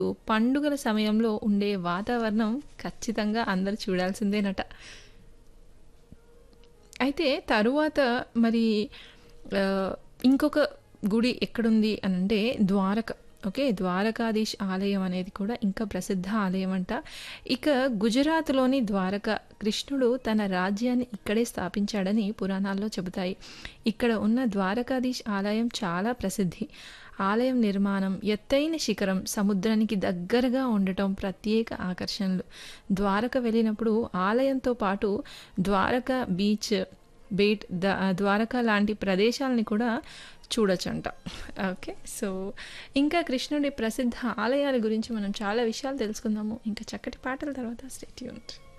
పండుగల సమయంలో ఉండే వాతావరణం ఖచ్చితంగా అందరూ చూడాల్సిందేనట. అయితే తరువాత మరి ఆహ్, ఇంకొక గుడి ఎక్కడుంది అనంటే ద్వారక. ఓకే. ద్వారకాధీష్ ఆలయం అనేది కూడా ఇంకా ప్రసిద్ధ ఆలయం అంట. ఇక గుజరాత్‌లోని ద్వారక కృష్ణుడు తన రాజ్యాన్ని ఇక్కడే స్థాపించాడని పురాణాల్లో చెబుతాయి. ఇక్కడ ఉన్న ద్వారకాధీష్ ఆలయం చాలా ప్రసిద్ధి. ఆలయం నిర్మాణం, ఎత్తైన శిఖరం, సముద్రానికి దగ్గరగా ఉండటం ప్రత్యేక ఆకర్షణలు. ద్వారక వెళ్ళినప్పుడు ఆలయంతో పాటు ద్వారక బీచ్, బేట్ ద ద్వారక లాంటి ప్రదేశాలని కూడా చూడొచ్చంట. ఓకే. సో, ఇంకా కృష్ణుడి ప్రసిద్ధ ఆలయాల గురించి మనం చాలా విషయాలు తెలుసుకుందాము. ఇంకా చక్కటి పాటల తర్వాత స్టే ట్యూన్డ్.